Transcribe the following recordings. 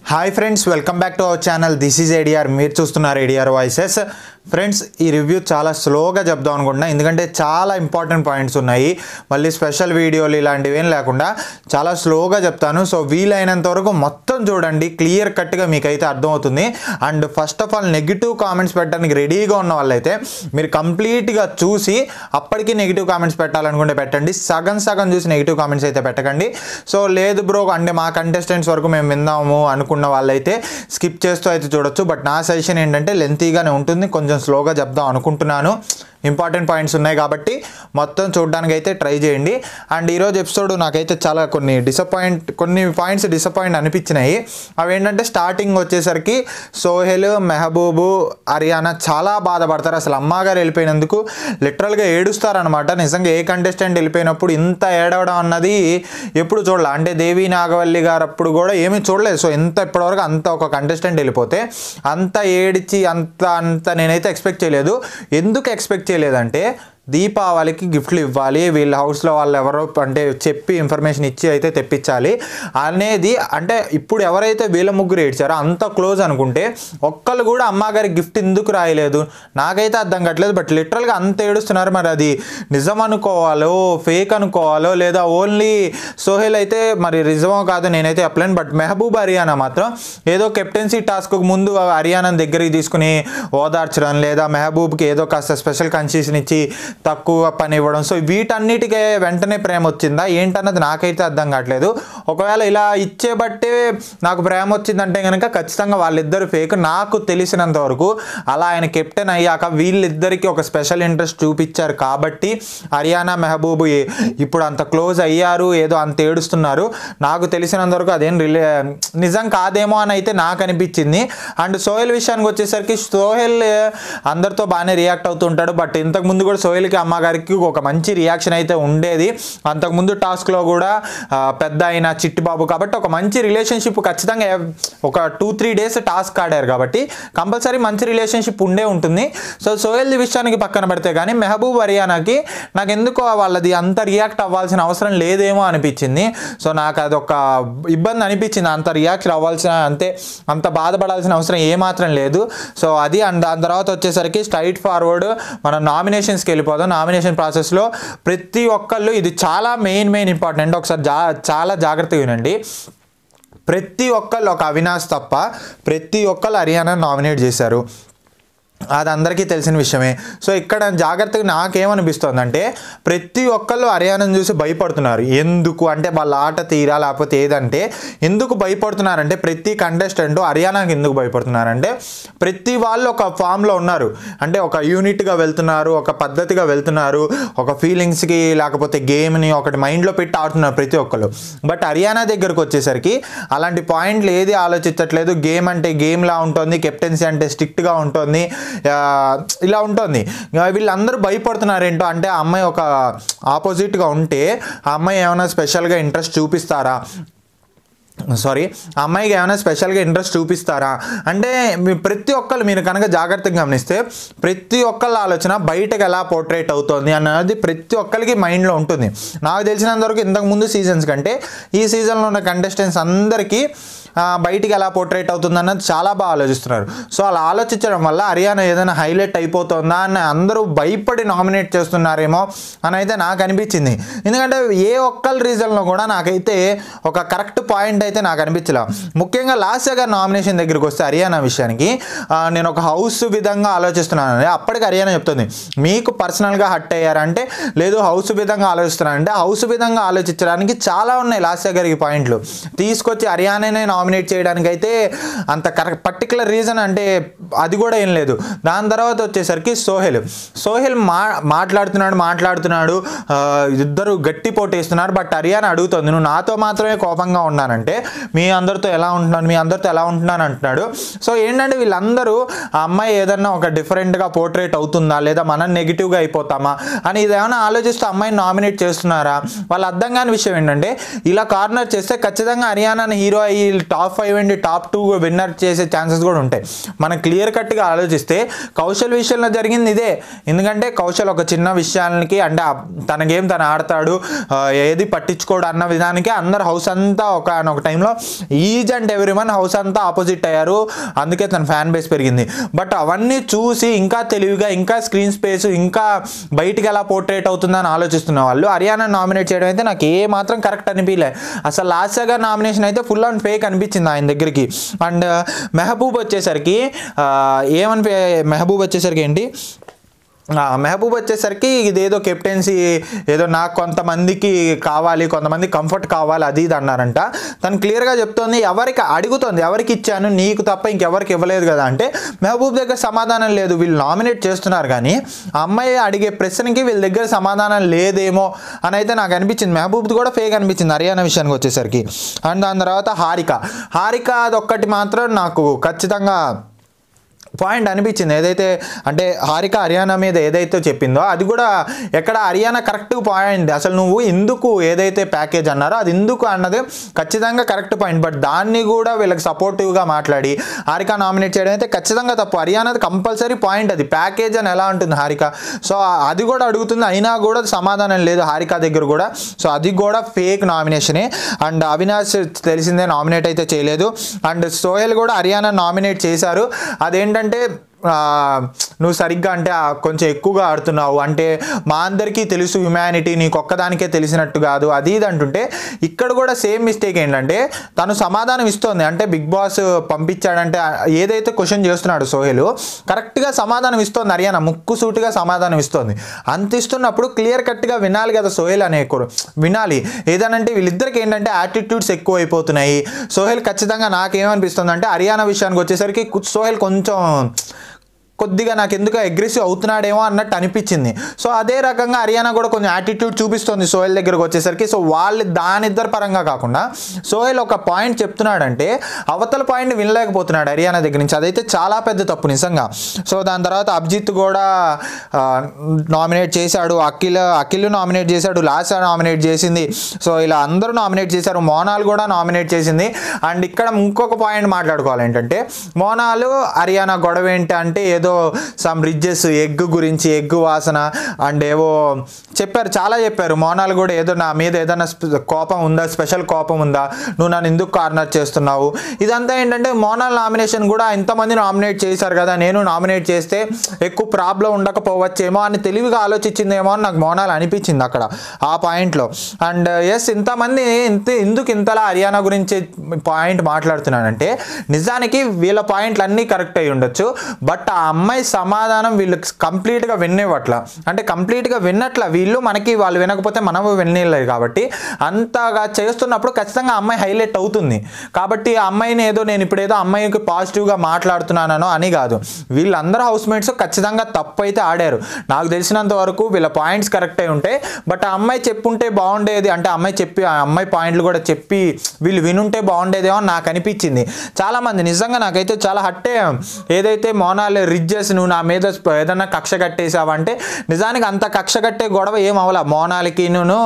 hi friends welcome back to our channel this is ADR మీరు చూస్తున్నారు ADR voices friends ఈ review చాలా స్లోగా చెప్దాం అనుకుంటున్నా ఎందుకంటే చాలా ఇంపార్టెంట్ పాయింట్స్ ఉన్నాయి మళ్ళీ స్పెషల్ వీడియోలు ఇలాంటివి ఏం లేకుండా చాలా స్లోగా చెప్తాను సో వీలైనంత వరకు మొత్తం చూడండి క్లియర్ కట్గా మీకైతే అర్థమవుతుంది and first of all negative comments పెట్టడానికి రెడీగా ఉన్న వాళ్ళైతే మీరు కంప్లీట్గా చూసి అప్పటికి నెగిటివ్ కామెంట్స్ పెట్టాలనుకుంటే పెట్టండి సగం సగం చూసి నెగిటివ్ కామెంట్స్ అయితే పెట్టకండి సో లేదు బ్రో అంటే మా కంటెస్టెంట్స్ వరకు మేము విందాము అనుకున్న వాళ్ళైతే స్కిప్ చేస్తూ అయితే చూడొచ్చు బట్ నా సజెషన్ ఏంటంటే లెంతీగానే ఉంటుంది కొంచెం స్లోగా చెప్దాం అనుకుంటున్నాను ఇంపార్టెంట్ పాయింట్స్ ఉన్నాయి కాబట్టి మొత్తం చూడడానికి అయితే ట్రై చేయండి అండ్ ఈరోజు ఎపిసోడ్ నాకైతే చాలా కొన్ని డిసప్పాయింట్ కొన్ని పాయింట్స్ డిసప్పాయింట్ అనిపించినాయి అవి ఏంటంటే స్టార్టింగ్ వచ్చేసరికి సోహెల్ మెహబూబు హరియానా చాలా బాధపడతారు అసలు అమ్మగారు వెళ్ళిపోయినందుకు లిటరల్గా ఏడుస్తారనమాట నిజంగా ఏ కంటెస్టెంట్ వెళ్ళిపోయినప్పుడు ఇంత ఏడవడం అన్నది ఎప్పుడు చూడాలి అంటే దేవి నాగవల్లి గారు అప్పుడు కూడా ఏమీ చూడలేదు సో ఎంత ఇప్పటివరకు అంత ఒక కంటెస్టెంట్ వెళ్ళిపోతే అంత ఏడిచి అంత అంత నేనైతే ఎక్స్పెక్ట్ చేయలేదు ఎందుకు ఎక్స్పెక్ట్ చేయలేదంటే దీపావళికి గిఫ్ట్లు ఇవ్వాలి వీళ్ళ హౌస్లో వాళ్ళు ఎవరో అంటే చెప్పి ఇన్ఫర్మేషన్ ఇచ్చి అయితే తెప్పించాలి అనేది అంటే ఇప్పుడు ఎవరైతే వీళ్ళ ముగ్గురు ఏడ్చారో అంత క్లోజ్ అనుకుంటే ఒక్కళ్ళు కూడా అమ్మగారికి గిఫ్ట్ ఎందుకు రాయలేదు నాకైతే అర్థం కావట్లేదు బట్ లిటరల్గా అంత ఏడుస్తున్నారు మరి అది నిజం అనుకోవాలో ఫేక్ అనుకోవాలో లేదా ఓన్లీ సోహెల్ అయితే మరి నిజమో కాదు నేనైతే చెప్పలేను బట్ మెహబూబ్ హరియానా మాత్రం ఏదో కెప్టెన్సీ టాస్క్ ముందు హరియానాని దగ్గరికి తీసుకుని ఓదార్చడం లేదా మెహబూబ్కి ఏదో కాస్త స్పెషల్ కన్సెషన్ ఇచ్చి తక్కువ పని ఇవ్వడం సో వీటన్నిటికే వెంటనే ప్రేమ వచ్చిందా ఏంటన్నది నాకైతే అర్థం కావట్లేదు ఒకవేళ ఇలా ఇచ్చే బట్టే నాకు ప్రేమ వచ్చిందంటే కనుక ఖచ్చితంగా వాళ్ళిద్దరు ఫేక్ నాకు తెలిసినంత వరకు అలా ఆయన కెప్టెన్ అయ్యాక వీళ్ళిద్దరికి ఒక స్పెషల్ ఇంట్రెస్ట్ చూపించారు కాబట్టి హరియానా మెహబూబ్ ఏ- ఇప్పుడు అంత క్లోజ్ అయ్యారు ఏదో అంత ఏడుస్తున్నారు నాకు తెలిసినంత వరకు అదేం రిలే నిజం కాదేమో అని అయితే నాకు అనిపించింది అండ్ సోహెల్ విషయానికి వచ్చేసరికి సోహెల్ అందరితో బాగానే రియాక్ట్ అవుతుంటాడు బట్ ఇంతకు ముందు కూడా సోహెల్కి అమ్మగారికి ఒక మంచి రియాక్షన్ అయితే ఉండేది అంతకుముందు టాస్క్లో కూడా ఆ, పెద్ద అయిన చిట్టిబాబు కాబట్టి ఒక మంచి రిలేషన్షిప్ ఖచ్చితంగా ఎవ్- ఒక టూ త్రీ డేస్ టాస్క్ ఆడారు కాబట్టి కంపల్సరీ మంచి రిలేషన్షిప్ ఉండే ఉంటుంది సో సోహెల్ విషయానికి పక్కన పెడితే కానీ మెహబూబ్ హరియానాకి నాకు ఎందుకో వాళ్ళది అంత రియాక్ట్ అవ్వాల్సిన అవసరం లేదేమో అనిపించింది సో నాకు అదొక ఇబ్బంది అనిపించింది అంత రియాక్ట్ అవ్వాల్సిన అంతే అంత బాధపడాల్సిన అవసరం ఏమాత్రం లేదు సో అది అండ్ దాని తర్వాత వచ్చేసరికి స్ట్రైట్ ఫార్వర్డ్ మనం నామినేషన్స్కి వెళ్ళిపోదాం నామినేషన్ ప్రాసెస్లో ప్రతి ఒక్కళ్ళు ఇది చాలా మెయిన్ మెయిన్ ఇంపార్టెంట్ ఒకసారి జా చాలా జాగ్రత్తగా వినండి ప్రతి ఒక్కళ్ళు ఒక అవినాష్ తప్ప ప్రతి ఒక్కళ్ళు హర్యానా నామినేట్ చేశారు అది అందరికీ తెలిసిన విషయమే సో ఇక్కడ జాగ్రత్తగా నాకేమనిపిస్తుంది అంటే ప్రతి ఒక్కళ్ళు హర్యానాను చూసి భయపడుతున్నారు ఎందుకు అంటే వాళ్ళ ఆట తీరా లేకపోతే ఏదంటే ఎందుకు భయపడుతున్నారంటే ప్రతి కంటెస్టెంట్ హర్యానాకి ఎందుకు భయపడుతున్నారంటే ప్రతి వాళ్ళు ఒక ఫామ్లో ఉన్నారు అంటే ఒక యూనిట్గా వెళ్తున్నారు ఒక పద్ధతిగా వెళ్తున్నారు ఒక ఫీలింగ్స్కి లేకపోతే గేమ్ని ఒకటి మైండ్లో పెట్టి ఆడుతున్నారు ప్రతి ఒక్కళ్ళు బట్ హర్యానా దగ్గరకు వచ్చేసరికి అలాంటి పాయింట్లు ఏది ఆలోచించట్లేదు గేమ్ అంటే గేమ్లా ఉంటుంది కెప్టెన్సీ అంటే స్ట్రిక్ట్గా ఉంటుంది ఆ, ఇలా ఉంటుంది ఇంకా వీళ్ళందరూ భయపడుతున్నారు ఏంటో అంటే ఆ అమ్మాయి ఒక ఆపోజిట్గా ఉంటే ఆ అమ్మాయి ఏమైనా స్పెషల్గా ఇంట్రెస్ట్ చూపిస్తారా సారీ ఆ అమ్మాయికి ఏమైనా స్పెషల్గా ఇంట్రెస్ట్ చూపిస్తారా అంటే మీ ప్రతి ఒక్కళ్ళు మీరు కనుక జాగ్రత్తగా గమనిస్తే ప్రతి ఒక్కళ్ళ ఆలోచన బయటకు ఎలా పోర్ట్రేట్ అవుతుంది అన్నది ప్రతి ఒక్కరికి మైండ్లో ఉంటుంది నాకు తెలిసినంత వరకు ఇంతకు ముందు సీజన్స్ కంటే ఈ సీజన్లో ఉన్న కంటెస్టెంట్స్ అందరికీ ఆ, బయటికి ఎలా పోర్ట్రేట్ అవుతుంది అన్నది చాలా బాగా ఆలోచిస్తున్నారు సో అలా ఆలోచించడం వల్ల హర్యానా ఏదైనా హైలైట్ అయిపోతుందా అని అందరూ భయపడి నామినేట్ చేస్తున్నారేమో అని అయితే నాకు అనిపించింది ఎందుకంటే ఏ ఒక్కరి రీజన్లో కూడా నాకైతే ఒక కరెక్ట్ పాయింట్ అయితే నాకు అనిపించలే ముఖ్యంగా లాస్ట్ గారు నామినేషన్ దగ్గరికి వస్తే హర్యానా విషయానికి ఆ, నేను ఒక హౌస్ విధంగా ఆలోచిస్తున్నాను అప్పటికి హర్యానా చెప్తుంది మీకు పర్సనల్గా హట్ అయ్యారంటే లేదు హౌస్ విధంగా ఆలోచిస్తున్నానంటే హౌస్ విధంగా ఆలోచించడానికి చాలా ఉన్నాయి లాస్ట్ గారికి పాయింట్లు తీసుకొచ్చి హర్యానానే నామినేట్ చేయడానికి అయితే అంత కరెక్ట్ పర్టికులర్ రీజన్ అంటే అది కూడా ఏం లేదు దాని తర్వాత వచ్చేసరికి సోహెల్ సోహెల్ మా మాట్లాడుతున్నాడు మాట్లాడుతున్నాడు ఆ, ఇద్దరు గట్టి పోటేస్తున్నారు బట్ హర్యానా అడుగుతుంది నువ్వు నాతో మాత్రమే కోపంగా ఉన్నానంటే మీ అందరితో ఎలా ఉంటున్నాను మీ అందరితో ఎలా ఉంటున్నాను అంటున్నాడు సో ఏంటంటే వీళ్ళందరూ ఆ అమ్మాయి ఏదన్నా ఒక డిఫరెంట్గా పోర్ట్రేట్ అవుతుందా లేదా మనం నెగిటివ్గా అయిపోతామా అని ఇదేమైనా ఆలోచిస్తూ అమ్మాయిని నామినేట్ చేస్తున్నారా వాళ్ళు అర్థం కాని విషయం ఏంటంటే ఇలా కార్నర్ చేస్తే ఖచ్చితంగా హర్యానాని హీరో అయ్యి టాప్ ఫైవ్ అండి టాప్ టూ విన్నర్ చేసే ఛాన్సెస్ కూడా ఉంటాయి మనం క్లియర్ కట్గా ఆలోచిస్తే కౌశల్ విషయంలో జరిగింది ఇదే ఎందుకంటే కౌశల్ ఒక చిన్న విషయానికి అంటే ఆ- తన గేమ్ తను ఆడతాడు ఆ, ఏది పట్టించుకోడు అన్న విధానికి అందరు హౌస్ అంతా ఒక ఒక టైంలో is and every one house అంతా ఆపోజిట్ అయ్యారు అందుకే తన ఫ్యాన్ బేస్ పెరిగింది బట్ అవన్నీ చూసి ఇంకా తెలివిగా ఇంకా స్క్రీన్ స్పేస్ ఇంకా బయటికి ఎలా పోర్ట్రేట్ అవుతుందని ఆలోచిస్తున్న వాళ్ళు హర్యానా నామినేట్ చేయడం అయితే నాకు ఏ మాత్రం కరెక్ట్ అనిపించలే అసలు లాస్ట్ గారు నామినేషన్ అయితే ఫుల్ అండ్ ఫేక్ అనిపించింది ఆయన దగ్గరికి అండ్ మెహబూబ్ వచ్చేసరికి ఆ, ఏమని పే- మెహబూబ్ వచ్చేసరికి ఏంటి ఆ, మెహబూబ్ వచ్చేసరికి ఇదేదో కెప్టెన్సీ ఏదో నాకు కొంతమందికి కావాలి కొంతమంది కంఫర్ట్ కావాలి అది ఇది అన్నారంట తను క్లియర్గా చెప్తోంది ఎవరికి అడుగుతోంది ఎవరికి ఇచ్చాను నీకు తప్ప ఇంకెవరికి ఇవ్వలేదు కదా అంటే మెహబూబ్ దగ్గర సమాధానం లేదు వీళ్ళు నామినేట్ చేస్తున్నారు కానీ ఆ అమ్మాయి అడిగే ప్రశ్నకి వీళ్ళ దగ్గర సమాధానం లేదేమో అని అయితే నాకు అనిపించింది మెహబూబ్ది కూడా ఫేక్ అనిపించింది హర్యానా విషయానికి వచ్చేసరికి అండ్ దాని తర్వాత హారిక హారిక అదొక్కటి మాత్రం నాకు ఖచ్చితంగా పాయింట్ అనిపించింది ఏదైతే అంటే హారిక హర్యానా మీద ఏదైతే చెప్పిందో అది కూడా ఎక్కడ హర్యానా కరెక్ట్ పాయింట్ అసలు నువ్వు ఎందుకు ఏదైతే ప్యాకేజ్ అన్నారో అది ఎందుకు అన్నది ఖచ్చితంగా కరెక్ట్ పాయింట్ బట్ దాన్ని కూడా వీళ్ళకి సపోర్టివ్గా మాట్లాడి హారిక నామినేట్ చేయడం అయితే ఖచ్చితంగా తప్పు హర్యానాది కంపల్సరీ పాయింట్ అది ప్యాకేజ్ అని ఎలా ఉంటుంది హారిక సో అది కూడా అడుగుతుంది అయినా కూడా సమాధానం లేదు హారిక దగ్గర కూడా సో అది కూడా ఫేక్ నామినేషనే అండ్ అవినాష్ తెలిసిందే నామినేట్ అయితే చేయలేదు అండ్ సోహెల్ కూడా హర్యానా నామినేట్ చేశారు అదేంటంటే ఆ, నువ్వు సరిగ్గా అంటే ఆ, కొంచెం ఎక్కువగా ఆడుతున్నావు అంటే మా అందరికీ తెలుసు హ్యుమానిటీ నీకు ఒక్కదానికే తెలిసినట్టు కాదు అది ఇది అంటుంటే ఇక్కడ కూడా సేమ్ మిస్టేక్ ఏంటంటే తను సమాధానం ఇస్తోంది అంటే బిగ్ బాస్ పంపించాడంటే ఆ, ఏదైతే క్వశ్చన్ చేస్తున్నాడు సోహెల్ కరెక్ట్గా సమాధానం ఇస్తోంది హర్యానా ముక్కు సూటిగా సమాధానం ఇస్తోంది అంత ఇస్తున్నప్పుడు క్లియర్ కట్గా వినాలి కదా సోహెల్ అనే కుర్ర- వినాలి ఏదనంటే వీళ్ళిద్దరికి ఏంటంటే యాటిట్యూడ్స్ ఎక్కువ అయిపోతున్నాయి సోహెల్ ఖచ్చితంగా నాకేమనిపిస్తుంది అంటే హర్యానా విషయానికి వచ్చేసరికి కు- సోహెల్ కొంచెం కొద్దిగా నాకు ఎందుకు అగ్రెసివ్ అవుతున్నాడేమో అన్నట్టు అనిపించింది సో అదే రకంగా హర్యానా కూడా కొంచెం యాటిట్యూడ్ చూపిస్తుంది సోహెల్ దగ్గరకు వచ్చేసరికి సో వాళ్ళు దానిద్దరు పరంగా కాకుండా సోహెల్ ఒక పాయింట్ చెప్తున్నాడంటే అవతల పాయింట్ వినలేకపోతున్నాడు హర్యానా దగ్గర నుంచి అదైతే చాలా పెద్ద తప్పు నిజంగా సో దాని తర్వాత అభిజిత్ కూడా నామినేట్ చేశాడు అఖిల్ అఖిల్ నామినేట్ చేశాడు లాసా నామినేట్ చేసింది సో ఇలా అందరూ నామినేట్ చేశారు మోనాల్ కూడా నామినేట్ చేసింది అండ్ ఇక్కడ ఇంకొక పాయింట్ మాట్లాడుకోవాలి ఏంటంటే మోనాలు హర్యానా గొడవ ఏంటి అంటే ఏదో సమ్ రిడ్జెస్ ఎగ్ గురించి ఎగ్ వాసన అండ్ ఏవో చెప్పారు చాలా చెప్పారు మోనాలు కూడా ఏదో నా మీద ఏదైనా స్పె- కోపం ఉందా స్పెషల్ కోపం ఉందా నువ్వు నన్ను ఎందుకు కార్నర్ చేస్తున్నావు ఇదంతా ఏంటంటే మోనాల్ నామినేషన్ కూడా ఇంతమంది నామినేట్ చేశారు కదా నేను నామినేట్ చేస్తే ఎక్కువ ప్రాబ్లం ఉండకపోవచ్చేమో అని తెలివిగా ఆలోచించిందేమో అని నాకు మోనాల్ అనిపించింది అక్కడ ఆ పాయింట్లో అండ్ ఎస్ ఇంతమంది ఇంత ఎందుకు ఇంతలా హర్యానా గురించి పాయింట్ మాట్లాడుతున్నానంటే నిజానికి వీళ్ళ పాయింట్లు అన్నీ కరెక్ట్ అయి ఉండొచ్చు బట్ ఆ అమ్మాయి సమాధానం వీళ్ళు కంప్లీట్గా వినేవట్ల అంటే కంప్లీట్గా విన్నట్ల వీళ్ళు మనకి వాళ్ళు వినకపోతే మనము వినలేదు కాబట్టి అంతగా చేస్తున్నప్పుడు ఖచ్చితంగా ఆ అమ్మాయి హైలైట్ అవుతుంది కాబట్టి ఆ అమ్మాయిని ఏదో నేను ఇప్పుడు ఏదో అమ్మాయికి పాజిటివ్గా మాట్లాడుతున్నానో అని కాదు వీళ్ళందరూ హౌస్ మేట్స్ ఖచ్చితంగా తప్పు అయితే ఆడారు నాకు తెలిసినంత వరకు వీళ్ళ పాయింట్స్ కరెక్ట్ అయి ఉంటాయి బట్ ఆ అమ్మాయి చెప్పుంటే బాగుండేది అంటే ఆ అమ్మాయి చెప్పి ఆ అమ్మాయి పాయింట్లు కూడా చెప్పి వీళ్ళు వినుంటే బాగుండేదేమో అని నాకు అనిపించింది చాలామంది నిజంగా నాకైతే చాలా హట్టే ఏదైతే మోనాల్ రిడ్జెస్ నువ్వు నా మీద స్ప- ఏదన్నా కక్ష కట్టేసావంటే నిజానికి అంత కక్ష కట్టే గొడవ ఏం అవలా మోనాల్కి నువ్వు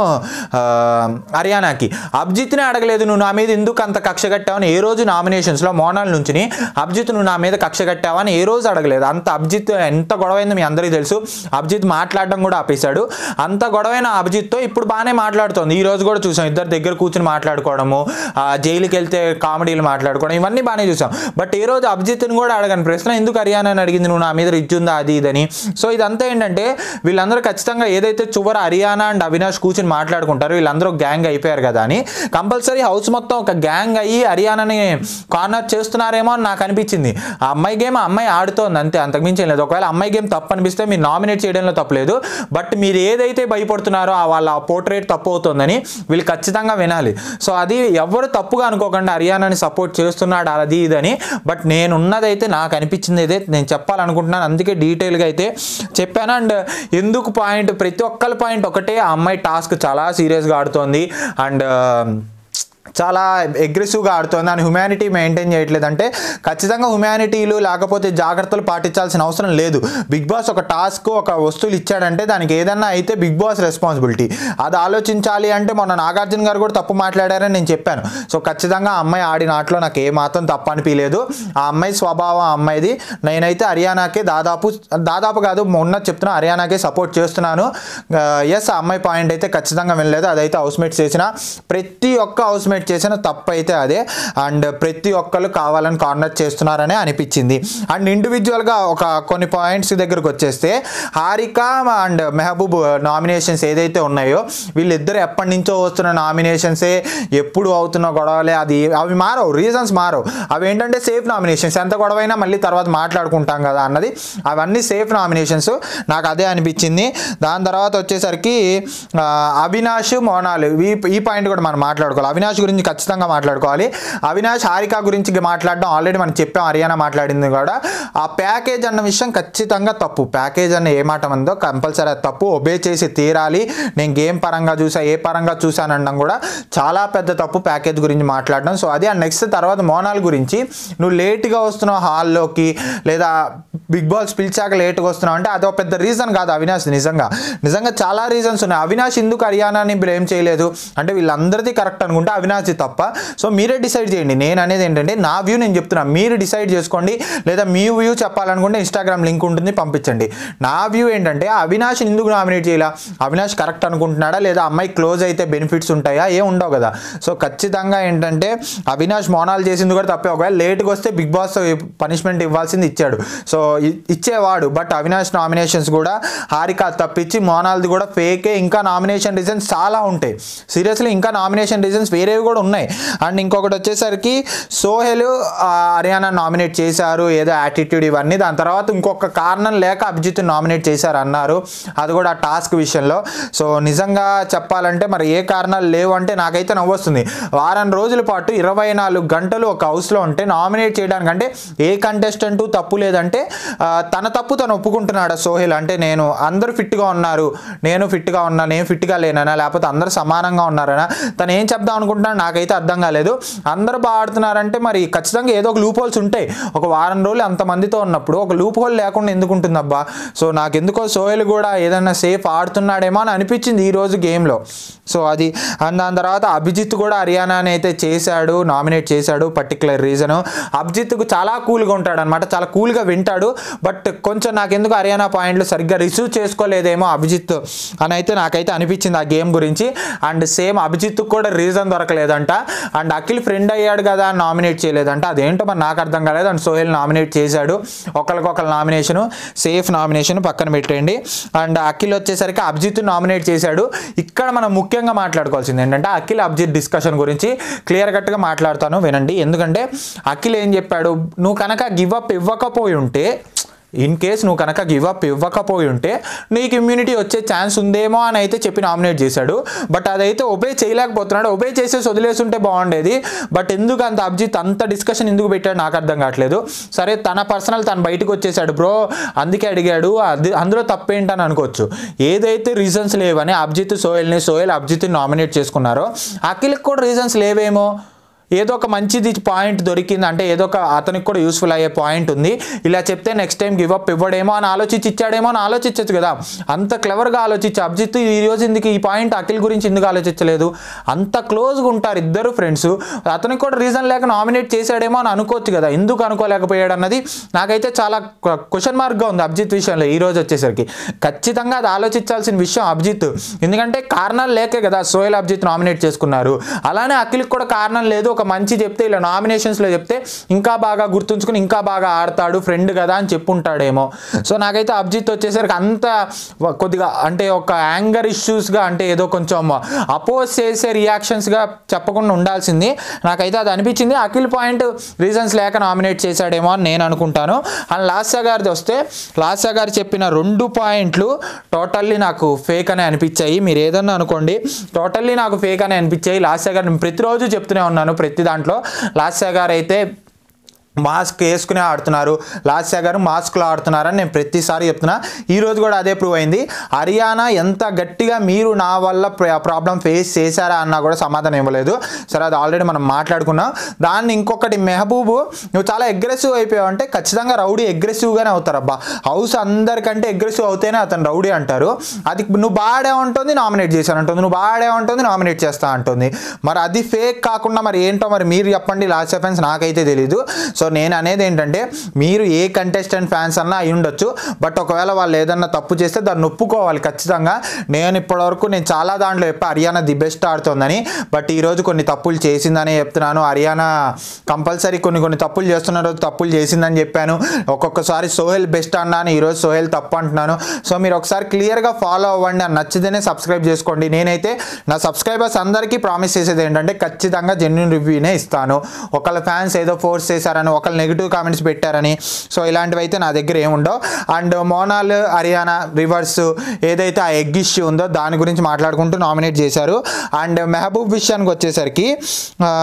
హర్యానాకి అభిజిత్ని అడగలేదు నువ్వు నా మీద ఎందుకు అంత కక్ష కట్టావని ఏ రోజు నామినేషన్స్లో మోనాల్ నుంచి అభిజిత్ నువ్వు నా మీద కక్ష కట్టావని ఏ రోజు అడగలేదు అంత అభిజిత్ ఎంత గొడవైందో మీ అందరికీ తెలుసు అభిజిత్ మాట్లాడడం కూడా ఆపేశాడు అంత గొడవైన అభిజిత్తో ఇప్పుడు బాగానే మాట్లాడుతోంది ఈ రోజు కూడా చూసాం ఇద్దరు దగ్గర కూర్చుని మాట్లాడుకోవడము ఆ, జైలుకి వెళ్తే కామెడీలు మాట్లాడుకోవడం ఇవన్నీ బాగానే చూసాం బట్ ఈ రోజు అభిజిత్ని కూడా అడగని ప్రశ్న ఎందుకు హర్యానా అని అడిగింది నువ్వు నా మీద రిచ్ ఉందా అది ఇదని సో ఇదంతా ఏంటంటే వీళ్ళందరూ ఖచ్చితంగా ఏదైతే చివర హర్యానా అండ్ అవినాష్ కూర్చుని మాట్లాడుకుంటారో వీళ్ళందరూ గ్యాంగ్ అయిపోయారు కదా అని కంపల్సరీ హౌస్ మొత్తం ఒక గ్యాంగ్ అయ్యి హర్యానాని కార్నర్ చేస్తున్నారేమో అని నాకు అనిపించింది ఆ అమ్మాయి గేమ్ ఆ అమ్మాయి ఆడుతోంది అంతే అంతకుమించి ఏం లేదు ఒకవేళ అమ్మాయి గేమ్ తప్పు అనిపిస్తే మీరు నామినేట్ చేయడంలో తప్పలేదు బట్ మీరు ఏదైతే భయపడుతున్నారో ఆ వాళ్ళ పోర్ట్రేట్ తప్పు అవుతుందని వీళ్ళు ఖచ్చితంగా వినాలి సో అది ఎవరు తప్పుగా అనుకోకుండా హర్యానాని సపోర్ట్ చేస్తున్నాడు అది ఇదని బట్ నేను ఉన్నదైతే నాకు అనిపించింది అయితే నేను చెప్పాలనుకుంటున్నాను అందుకే డీటెయిల్గా అయితే చెప్పాను అండ్ ఎందుకు పాయింట్ ప్రతి ఒక్కరి పాయింట్ ఒకటే ఆ అమ్మాయి టాస్క్ చాలా సీరియస్గా ఆడుతోంది అండ్ చాలా అగ్రెసివ్గా ఆడుతుంది అని హ్యుమానిటీ మెయింటైన్ చేయట్లేదు అంటే ఖచ్చితంగా హ్యుమానిటీలు లేకపోతే జాగ్రత్తలు పాటించాల్సిన అవసరం లేదు బిగ్ బాస్ ఒక టాస్క్ ఒక వస్తువులు ఇచ్చాడంటే దానికి ఏదన్నా అయితే బిగ్ బాస్ రెస్పాన్సిబిలిటీ అది ఆలోచించాలి అంటే మొన్న నాగార్జున గారు కూడా తప్పు మాట్లాడారని నేను చెప్పాను సో ఖచ్చితంగా ఆ అమ్మాయి ఆడిన ఆటలో నాకు ఏ మాత్రం తప్పు అనిపించలేదు ఆ అమ్మాయి స్వభావం ఆ అమ్మాయిది నేనైతే హర్యానాకే దాదాపు దాదాపు కాదు మొన్న చెప్తున్నా హర్యానాకే సపోర్ట్ చేస్తున్నాను ఎస్ ఆ అమ్మాయి పాయింట్ అయితే ఖచ్చితంగా వెళ్ళలేదు అదైతే హౌస్మేట్స్ చేసిన ప్రతి ఒక్క హౌస్మేట్ చేసిన తప్పు అయితే అదే అండ్ ప్రతి ఒక్కరు కావాలని కార్నర్ చేస్తున్నారనే అనిపించింది అండ్ ఇండివిజువల్గా ఒక కొన్ని పాయింట్స్ దగ్గరకు వచ్చేస్తే హారిక అండ్ మెహబూబ్ నామినేషన్స్ ఏదైతే ఉన్నాయో వీళ్ళిద్దరు ఎప్పటి నుంచో వస్తున్న నామినేషన్సే ఎప్పుడు అవుతున్న గొడవలే అది అవి మారవు రీజన్స్ మారవు అవి ఏంటంటే సేఫ్ నామినేషన్స్ ఎంత గొడవైనా మళ్ళీ తర్వాత మాట్లాడుకుంటాం కదా అన్నది అవన్నీ సేఫ్ నామినేషన్స్ నాకు అదే అనిపించింది దాని తర్వాత వచ్చేసరికి ఆ, అవినాష్ మోనాల్ ఈ ఈ పాయింట్ కూడా మనం మాట్లాడుకోవాలి అవినాష్ గురించి ఖచ్చితంగా మాట్లాడుకోవాలి అవినాష్ హారిక గురించి మాట్లాడడం ఆల్రెడీ మనం చెప్పాం హర్యానా మాట్లాడింది కూడా ఆ ప్యాకేజ్ అన్న విషయం ఖచ్చితంగా తప్పు ప్యాకేజ్ అన్న ఏ మాట ఉందో కంపల్సరీ అది తప్పు ఒబే చేసి తీరాలి నేను గేమ్ పరంగా చూసా ఏ పరంగా చూసాను అనడం కూడా చాలా పెద్ద తప్పు ప్యాకేజ్ గురించి మాట్లాడడం సో అది అండ్ నెక్స్ట్ తర్వాత మోనాల్ గురించి నువ్వు లేట్గా వస్తున్నావు హాల్లోకి లేదా బిగ్ బాస్ పిలిచాక లేట్గా వస్తున్నావు అంటే అదొక పెద్ద రీజన్ కాదు అవినాష్ నిజంగా నిజంగా చాలా రీజన్స్ ఉన్నాయి అవినాష్ ఎందుకు హర్యానాని బ్లేమ్ చేయలేదు అంటే వీళ్ళందరిది కరెక్ట్ అనుకుంటే అవినాష్ తప్ప సో మీరే డిసైడ్ చేయండి నేను అనేది ఏంటంటే నా వ్యూ నేను చెప్తున్నా మీరు డిసైడ్ చేసుకోండి లేదా మీ వ్యూ చెప్పాలనుకుంటే ఇన్స్టాగ్రామ్ లింక్ ఉంటుంది పంపించండి నా వ్యూ ఏంటంటే అవినాష్ ఎందుకు నామినేట్ చేయాల అవినాష్ కరెక్ట్ అనుకుంటున్నాడా లేదా అమ్మాయి క్లోజ్ అయితే బెనిఫిట్స్ ఉంటాయా ఏ ఉండవు కదా సో ఖచ్చితంగా ఏంటంటే అవినాష్ మోనాల్ చేసింది కూడా తప్పే ఒకవేళ లేట్గా వస్తే బిగ్ బాస్ పనిష్మెంట్ ఇవ్వాల్సింది ఇచ్చాడు సో ఇ- ఇచ్చేవాడు బట్ అవినాష్ నామినేషన్స్ కూడా హారిక తప్పించి మోనాల్ది కూడా ఫేకే ఇంకా నామినేషన్ రీజన్స్ చాలా ఉంటాయి సీరియస్లీ ఇంకా నామినేషన్ రీజన్స్ వేరేవి కూడా ఉన్నాయి అండ్ ఇంకొకటి వచ్చేసరికి సోహెల్ ఆ, హర్యానా నామినేట్ చేశారు ఏదో యాటిట్యూడ్ ఇవన్నీ దాని తర్వాత ఇంకొక కారణం లేక అభిజిత్ నామినేట్ చేశారు అన్నారు అది కూడా ఆ టాస్క్ విషయంలో సో నిజంగా చెప్పాలంటే మరి ఏ కారణాలు లేవు అంటే నాకైతే నవ్వొస్తుంది వారం రోజుల పాటు ఇరవై నాలుగు గంటలు ఒక హౌస్లో ఉంటే నామినేట్ చేయడానికంటే ఏ కంటెస్టెంట్ తప్పు లేదంటే ఆ, తన తప్పు తను ఒప్పుకుంటున్నాడు సోహెల్ అంటే నేను అందరూ ఫిట్గా ఉన్నారు నేను ఫిట్గా ఉన్నా నేను ఫిట్గా లేననా లేకపోతే అందరూ సమానంగా ఉన్నారనా తను ఏం చెప్దాం అనుకుంటున్నాడు నాకైతే అర్థం కాలేదు అందరూ బాగా ఆడుతున్నారంటే మరి ఖచ్చితంగా ఏదో ఒక లూప్ హోల్స్ ఉంటాయి ఒక వారం రోజులు అంతమందితో ఉన్నప్పుడు ఒక లూప్ హోల్ లేకుండా ఎందుకు ఉంటుందబ్బా సో నాకు ఎందుకో సోహెల్ కూడా ఏదైనా సేఫ్ ఆడుతున్నాడేమో అని అనిపించింది ఈ రోజు గేమ్లో సో అది అండ్ దాని తర్వాత అభిజిత్ కూడా హర్యానాని అయితే చేశాడు నామినేట్ చేశాడు పర్టికులర్ రీజను అభిజిత్కు చాలా కూల్గా ఉంటాడు అనమాట చాలా కూల్గా వింటాడు బట్ కొంచెం నాకు ఎందుకు హర్యానా పాయింట్లు సరిగ్గా రిసీవ్ చేసుకోలేదేమో అభిజిత్ అని అయితే నాకైతే అనిపించింది ఆ గేమ్ గురించి అండ్ సేమ్ అభిజిత్కు కూడా రీజన్ దొరకలేదంట అండ్ అఖిల్ ఫ్రెండ్ అయ్యాడు కదా అని నామినేట్ చేయలేదంట అదేంటో మరి నాకు అర్థం కాలేదు అండ్ సోహెల్ నామినేట్ చేశాడు ఒకరికొకరు నామినేషన్ సేఫ్ నామినేషన్ పక్కన పెట్టండి అండ్ అఖిల్ వచ్చేసరికి అభిజిత్ నామినేట్ చేశాడు ఇక్కడ మనం ముఖ్యంగా మాట్లాడుకోవాల్సింది ఏంటంటే అఖిల్ అభిజిత్ డిస్కషన్ గురించి క్లియర్ కట్గా మాట్లాడతాను వినండి ఎందుకంటే అఖిల్ ఏం చెప్పాడు నువ్వు కనుక గివ్ అప్ ఇవ్వకపోయి ఉంటే ఇన్ కేస్ నువ్వు కనుక గివ్ అప్ ఇవ్వకపోయి ఉంటే నీకు ఇమ్యూనిటీ వచ్చే ఛాన్స్ ఉందేమో అని అయితే చెప్పి నామినేట్ చేశాడు బట్ అదైతే ఒబే చేయలేకపోతున్నాడు ఒబే చేసేసి వదిలేసుంటే బాగుండేది బట్ ఎందుకు అంత అభిజిత్ అంత డిస్కషన్ ఎందుకు పెట్టాడు నాకు అర్థం కావట్లేదు సరే తన పర్సనల్ తను బయటకు వచ్చేసాడు బ్రో అందుకే అడిగాడు అది అందులో తప్పేంటని అనుకోవచ్చు ఏదైతే రీజన్స్ లేవని అభిజిత్ సోయల్ని సోయల్ అభిజిత్ని నామినేట్ చేసుకున్నారో అఖిల్కి కూడా రీజన్స్ లేవేమో ఏదో ఒక మంచిది పాయింట్ దొరికింది అంటే ఏదో ఒక అతనికి కూడా యూస్ఫుల్ అయ్యే పాయింట్ ఉంది ఇలా చెప్తే నెక్స్ట్ టైం గివ్ అప్ ఇవ్వడేమో అని ఆలోచించి ఇచ్చాడేమో అని ఆలోచించచ్చు కదా అంత క్లవర్గా ఆలోచించి అభిజిత్ ఈ రోజు ఎందుకు ఈ పాయింట్ అఖిల్ గురించి ఎందుకు ఆలోచించలేదు అంత క్లోజ్గా ఉంటారు ఇద్దరు ఫ్రెండ్స్ అతనికి కూడా రీజన్ లేక నామినేట్ చేశాడేమో అని అనుకోవచ్చు కదా ఎందుకు అనుకోలేకపోయాడు అన్నది నాకైతే చాలా క్వశ్చన్ మార్క్గా ఉంది అభిజిత్ విషయంలో ఈ రోజు వచ్చేసరికి ఖచ్చితంగా అది ఆలోచించాల్సిన విషయం అభిజిత్ ఎందుకంటే కారణాలు లేకే కదా సోయల్ అభిజిత్ నామినేట్ చేసుకున్నారు అలానే అఖిల్కి కూడా కారణం లేదు ఒక మంచి చెప్తే ఇలా నామినేషన్స్లో చెప్తే ఇంకా బాగా గుర్తుంచుకుని ఇంకా బాగా ఆడతాడు ఫ్రెండ్ కదా అని చెప్పుంటాడేమో సో నాకైతే అభిజిత్ వచ్చేసరికి అంత వ- కొద్దిగా అంటే ఒక యాంగర్ ఇష్యూస్గా అంటే ఏదో కొంచెం అపోజ్ చేసే రియాక్షన్స్గా చెప్పకుండా ఉండాల్సింది నాకైతే అది అనిపించింది అఖిల్ పాయింట్ రీజన్స్ లేక నామినేట్ చేశాడేమో అని నేను అనుకుంటాను అండ్ లాస్యా గారిది వస్తే లాస్యా గారు చెప్పిన రెండు పాయింట్లు టోటల్లీ నాకు ఫేక్ అనే అనిపించాయి మీరు ఏదన్నా అనుకోండి టోటల్లీ నాకు ఫేక్ అనే అనిపించాయి లాస్యా గారు నేను ప్రతిరోజు చెప్తూనే ఉన్నాను ప్రతి దాంట్లో లాస్యా గారు అయితే మాస్క్ వేసుకునే ఆడుతున్నారు లాస్యా గారు మాస్క్లో ఆడుతున్నారని నేను ప్రతిసారి చెప్తున్నా ఈ రోజు కూడా అదే ప్రూవ్ అయింది హర్యానా ఎంత గట్టిగా మీరు నా వల్ల ప్రాబ్లం ఫేస్ చేశారా అన్నా కూడా సమాధానం ఇవ్వలేదు సరే అది ఆల్రెడీ మనం మాట్లాడుకున్నాం దాన్ని ఇంకొకటి మెహబూబు నువ్వు చాలా అగ్రెసివ్ అయిపోయావు అంటే ఖచ్చితంగా రౌడీ అగ్రెసివ్గానే అవుతారు అబ్బా హౌస్ అందరికంటే అగ్రెసివ్ అవుతేనే అతను రౌడీ అంటారు అది నువ్వు బాడే ఉంటుంది నామినేట్ చేశాను అంటుంది నువ్వు బాడే ఉంటుంది నామినేట్ చేస్తా అంటుంది మరి అది ఫేక్ కాకుండా మరి ఏంటో మరి మీరు చెప్పండి లాస్ట్ ఫ్యాన్స్ నాకైతే తెలీదు సో నేను అనేది ఏంటంటే మీరు ఏ కంటెస్టెంట్ ఫ్యాన్స్ అన్నా అయి ఉండొచ్చు బట్ ఒకవేళ వాళ్ళు ఏదన్నా తప్పు చేస్తే దాన్ని ఒప్పుకోవాలి ఖచ్చితంగా నేను ఇప్పటివరకు నేను చాలా దాంట్లో చెప్పా హర్యానా ది బెస్ట్ ఆడుతుందని బట్ ఈరోజు కొన్ని తప్పులు చేసిందని చెప్తున్నాను హర్యానా కంపల్సరీ కొన్ని కొన్ని తప్పులు చేస్తున్న రోజు తప్పులు చేసిందని చెప్పాను ఒక్కొక్కసారి సోహెల్ బెస్ట్ అన్నాను ఈరోజు సోహెల్ తప్పు అంటున్నాను సో మీరు ఒకసారి క్లియర్గా ఫాలో అవ్వండి అని నచ్చితేనే సబ్స్క్రైబ్ చేసుకోండి నేనైతే నా సబ్స్క్రైబర్స్ అందరికీ ప్రామిస్ చేసేది ఏంటంటే ఖచ్చితంగా జెన్యున్ రివ్యూనే ఇస్తాను ఒకళ్ళ ఫ్యాన్స్ ఏదో ఫోర్స్ చేశారని ఒకళ్ళు నెగిటివ్ కామెంట్స్ పెట్టారని సో ఇలాంటివి అయితే నా దగ్గర ఏముండవు అండ్ మోనాల్ హర్యానా రివర్స్ ఏదైతే ఆ ఎగ్ ఇష్యూ ఉందో దాని గురించి మాట్లాడుకుంటూ నామినేట్ చేశారు అండ్ మెహబూబ్ విషయానికి వచ్చేసరికి ఆ,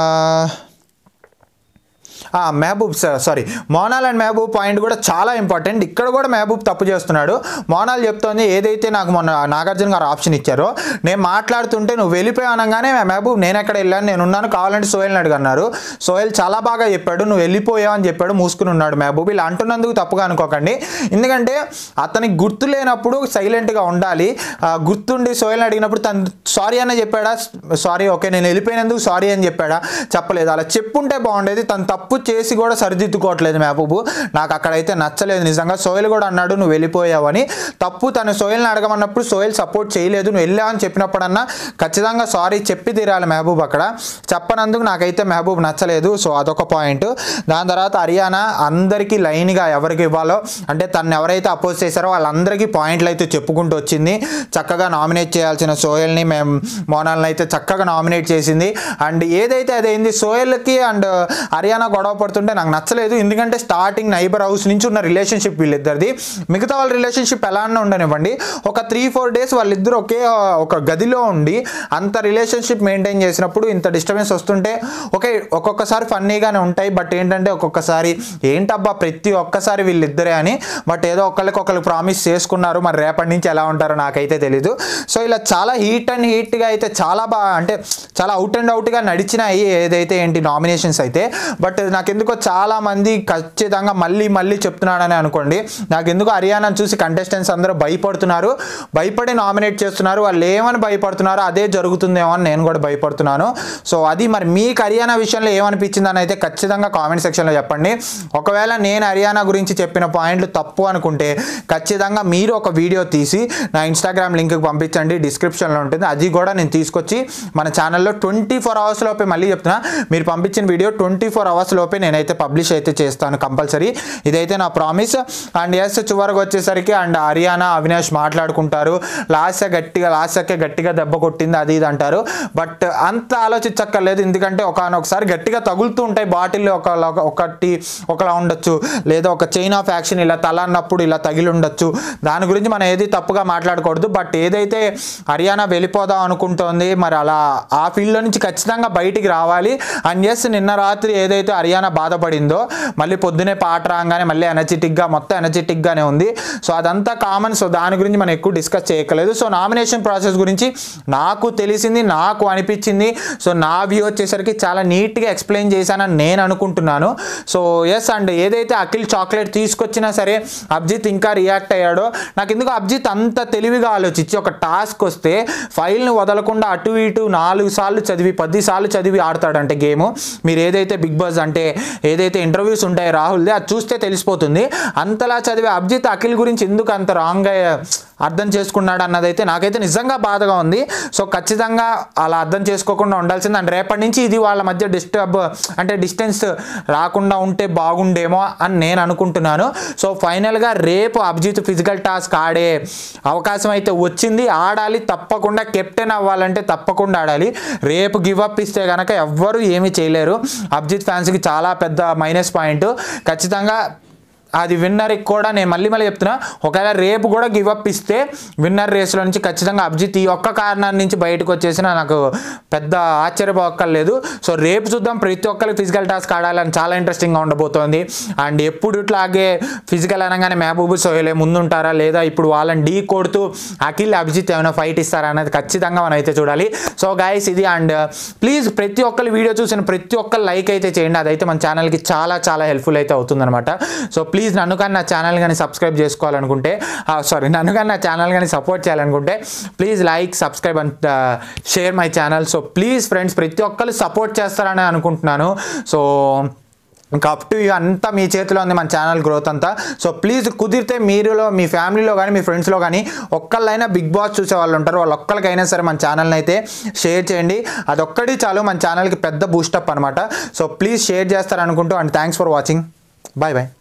ఆ, Mehaboob sorry Monal and Mehaboob point కూడా చాలా ఇంపార్టెంట్ ఇక్కడ కూడా మెహబూబ్ తప్పు చేస్తున్నాడు మోనాల్ చెప్తోంది ఏదైతే నాకు మొన్న నాగార్జున గారు ఆప్షన్ ఇచ్చారో నేను మాట్లాడుతుంటే నువ్వు వెళ్ళిపోయి అనగానే మెహబూబ్ నేను ఎక్కడ వెళ్ళాను నేను ఉన్నాను కావాలంటే సోహెల్ని అడిగన్నారు సోహెల్ చాలా బాగా చెప్పాడు నువ్వు వెళ్ళిపోయావు అని చెప్పాడు మూసుకుని ఉన్నాడు మెహబూబ్ ఇలా అంటున్నందుకు తప్పుగా అనుకోకండి ఎందుకంటే అతనికి గుర్తు లేనప్పుడు సైలెంట్గా ఉండాలి ఆ, గుర్తుండి సోహెల్ని అడిగినప్పుడు తను సారీ అన్న చెప్పాడా సారీ ఓకే నేను వెళ్ళిపోయినందుకు సారీ అని చెప్పాడా చెప్పలేదు అలా చెప్పుంటే బాగుండేది తను తప్పు చేసి కూడా సరిదిద్దుకోవట్లేదు మహబూబు నాకు అక్కడైతే నచ్చలేదు నిజంగా సోహెల్ కూడా అన్నాడు నువ్వు వెళ్ళిపోయావని తప్పు తను సోహెల్ని అడగమన్నప్పుడు సోహెల్ సపోర్ట్ చేయలేదు నువ్వు వెళ్ళావని చెప్పినప్పుడన్నా ఖచ్చితంగా సారీ చెప్పి తీరాలి మహబూబ్ అక్కడ చెప్పనందుకు నాకైతే మహబూబ్ నచ్చలేదు సో అదొక పాయింట్ దాని తర్వాత హర్యానా అందరికీ లైన్గా ఎవరికి ఇవ్వాలో అంటే తను ఎవరైతే అపోజ్ చేశారో వాళ్ళందరికీ పాయింట్లు అయితే చెప్పుకుంటూ వచ్చింది చక్కగా నామినేట్ చేయాల్సిన సోహెల్ని మేము మోనాల్ని అయితే చక్కగా నామినేట్ చేసింది అండ్ ఏదైతే అదైంది సోహెల్కి అండ్ హర్యానా గొడవ పడుతుంటే నాకు నచ్చలేదు ఎందుకంటే స్టార్టింగ్ నైబర్ హౌస్ నుంచి ఉన్న రిలేషన్షిప్ వీళ్ళిద్దరిది మిగతా వాళ్ళ రిలేషన్షిప్ ఎలా అన్నా ఉండనివ్వండి ఒక త్రీ ఫోర్ డేస్ వాళ్ళిద్దరు ఒకే ఒక గదిలో ఉండి అంత రిలేషన్షిప్ మెయింటైన్ చేసినప్పుడు ఇంత డిస్టర్బెన్స్ వస్తుంటే ఓకే ఒక్కొక్కసారి ఫన్నీగానే ఉంటాయి బట్ ఏంటంటే ఒక్కొక్కసారి ఏంటబ్బా ప్రతి ఒక్కసారి వీళ్ళిద్దరే అని బట్ ఏదో ఒకళ్ళకి ఒకళ్ళు ప్రామిస్ చేసుకున్నారు మరి రేపటి నుంచి ఎలా ఉంటారో నాకైతే తెలీదు సో ఇలా చాలా హీట్ అండ్ హీట్గా అయితే చాలా బాగా అంటే చాలా అవుట్ అండ్ అవుట్గా నడిచినాయి ఏదైతే ఏంటి నామినేషన్స్ అయితే బట్ నాకెందుకో చాలా మంది ఖచ్చితంగా మళ్ళీ మళ్ళీ చెప్తున్నాడని అనుకోండి నాకెందుకో హర్యానా చూసి కంటెస్టెంట్స్ అందరూ భయపడుతున్నారు భయపడి నామినేట్ చేస్తున్నారు వాళ్ళు ఏమని భయపడుతున్నారో అదే జరుగుతుందేమో అని నేను కూడా భయపడుతున్నాను సో అది మరి మీకు హర్యానా విషయంలో ఏమనిపించింది అని అయితే ఖచ్చితంగా కామెంట్ సెక్షన్లో చెప్పండి ఒకవేళ నేను హర్యానా గురించి చెప్పిన పాయింట్లు తప్పు అనుకుంటే ఖచ్చితంగా మీరు ఒక వీడియో తీసి నా ఇన్స్టాగ్రామ్ లింక్కి పంపించండి డిస్క్రిప్షన్లో ఉంటుంది అది కూడా నేను తీసుకొచ్చి మన ఛానల్లో ట్వంటీ ఫోర్ అవర్స్ లోపే మళ్ళీ చెప్తున్నా మీరు పంపించిన వీడియో ట్వంటీ ఫోర్ అవర్స్ లోపే నేనైతే పబ్లిష్ అయితే చేస్తాను కంపల్సరీ ఇదైతే నా ప్రామిస్ అండ్ ఎస్ చివరికి వచ్చేసరికి అండ్ హర్యానా అవినాష్ మాట్లాడుకుంటారు లాస్ట్ గట్టిగా లాస్ట్కే గట్టిగా దెబ్బ కొట్టింది అది ఇది అంటారు బట్ అంత ఆలోచించక్కర్లేదు ఎందుకంటే ఒకనొకసారి గట్టిగా తగులుతూ ఉంటాయి బాటిల్ ఒక ఒకటి ఒకలా ఉండొచ్చు లేదా ఒక చైన్ ఆఫ్ యాక్షన్ ఇలా తల అన్నప్పుడు ఇలా తగిలి ఉండొచ్చు దాని గురించి మనం ఏది తప్పుగా మాట్లాడకూడదు బట్ ఏదైతే హర్యానా వెళ్ళిపోదాం అనుకుంటోంది మరి అలా ఆ ఫీల్డ్లో నుంచి ఖచ్చితంగా బయటికి రావాలి అండ్ ఎస్ నిన్న రాత్రి ఏదైతే హర్యానా బాధపడిందో మళ్ళీ పొద్దునే పాట రాగానే మళ్ళీ ఎనర్జెటిక్గా మొత్తం ఎనర్జెటిక్గానే ఉంది సో అదంతా కామన్ సో దాని గురించి మనం ఎక్కువ డిస్కస్ చేయక్కలేదు సో నామినేషన్ ప్రాసెస్ గురించి నాకు తెలిసింది నాకు అనిపించింది సో నా వ్యూ వచ్చేసరికి చాలా నీట్గా ఎక్స్ప్లెయిన్ చేశానని నేను అనుకుంటున్నాను సో ఎస్ అండ్ ఏదైతే అఖిల్ చాక్లెట్ తీసుకొచ్చినా సరే అభిజిత్ ఇంకా రియాక్ట్ అయ్యాడో నాకు ఎందుకు అభిజిత్ అంత తెలివిగా ఆలోచించి ఒక టాస్క్ వస్తే ఫైల్ని వదలకుండా అటు ఇటు నాలుగు సార్లు చదివి పది సార్లు చదివి ఆడతాడంటే గేమ్ మీరు ఏదైతే బిగ్ బాస్ అంటే ఏదైతే ఇంటర్వ్యూస్ ఉంటాయో రాహుల్ది అది చూస్తే తెలిసిపోతుంది అంతలా చదివే అభిజిత్ అఖిల్ గురించి ఎందుకు అంత రాంగ్గా అర్థం చేసుకున్నాడు అన్నదైతే నాకైతే నిజంగా బాధగా ఉంది సో ఖచ్చితంగా అలా అర్థం చేసుకోకుండా ఉండాల్సింది అండ్ రేపటి నుంచి ఇది వాళ్ళ మధ్య డిస్టర్బ్ అంటే డిస్టెన్స్ రాకుండా ఉంటే బాగుండేమో అని నేను అనుకుంటున్నాను సో ఫైనల్గా రేపు అభిజిత్ ఫిజికల్ టాస్క్ ఆడే అవకాశం అయితే వచ్చింది ఆడాలి తప్పకుండా కెప్టెన్ అవ్వాలంటే తప్పకుండా ఆడాలి రేపు గివ్ అప్ ఇస్తే కనుక ఎవ్వరూ ఏమీ చేయలేరు అభిజిత్ ఫ్యాన్స్కి చాలా పెద్ద మైనస్ పాయింట్ ఖచ్చితంగా అది విన్నర్కి కూడా నేను మళ్ళీ మళ్ళీ చెప్తున్నా ఒకవేళ రేపు కూడా గివ్ అప్ ఇస్తే విన్నర్ రేస్లో నుంచి ఖచ్చితంగా అభిజిత్ ఈ ఒక్క కారణాన్ని నుంచి బయటకు వచ్చేసిన నాకు పెద్ద ఆశ్చర్యపోక్కర్లేదు సో రేపు చూద్దాం ప్రతి ఒక్కరికి ఫిజికల్ టాస్క్ ఆడాలని చాలా ఇంట్రెస్టింగ్గా ఉండబోతోంది అండ్ ఎప్పుడు ఇట్లాగే ఫిజికల్ అనగానే మహబూబ్ సోహెలే ముందుంటారా లేదా ఇప్పుడు వాళ్ళని ఢీ కొడుతూ అఖిల్ అభిజిత్ ఏమైనా ఫైట్ ఇస్తారా అనేది ఖచ్చితంగా మనం అయితే చూడాలి సో గాయస్ ఇది అండ్ ప్లీజ్ ప్రతి ఒక్కరు వీడియో చూసిన ప్రతి ఒక్కరు లైక్ అయితే చేయండి అదైతే మన ఛానల్కి చాలా చాలా హెల్ప్ఫుల్ అయితే అవుతుందన్నమాట సో ప్లీజ్ నన్ను కానీ నా ఛానల్ కానీ సబ్స్క్రైబ్ చేసుకోవాలనుకుంటే సారీ నన్ను కానీ నా ఛానల్ కానీ సపోర్ట్ చేయాలనుకుంటే please like subscribe and share my channel so please friends ప్రతి ఒక్కరు సపోర్ట్ చేస్తారని అనుకుంటున్నాను సో ఇంకా అప్ టు యూ అంతా మీ చేతిలో ఉంది మన ఛానల్ గ్రోత్ అంతా సో ప్లీజ్ కుదిరితే మీరులో మీ ఫ్యామిలీలో కానీ మీ ఫ్రెండ్స్లో కానీ ఒక్కళ్ళైనా బిగ్ బాస్ చూసే వాళ్ళు ఉంటారు వాళ్ళు ఒక్కరికైనా సరే మన ఛానల్ని అయితే షేర్ చేయండి అదొక్కటి చాలు మన ఛానల్కి పెద్ద బూస్టప్ అనమాట సో ప్లీజ్ షేర్ చేస్తారనుకుంటూ and thanks for watching bye bye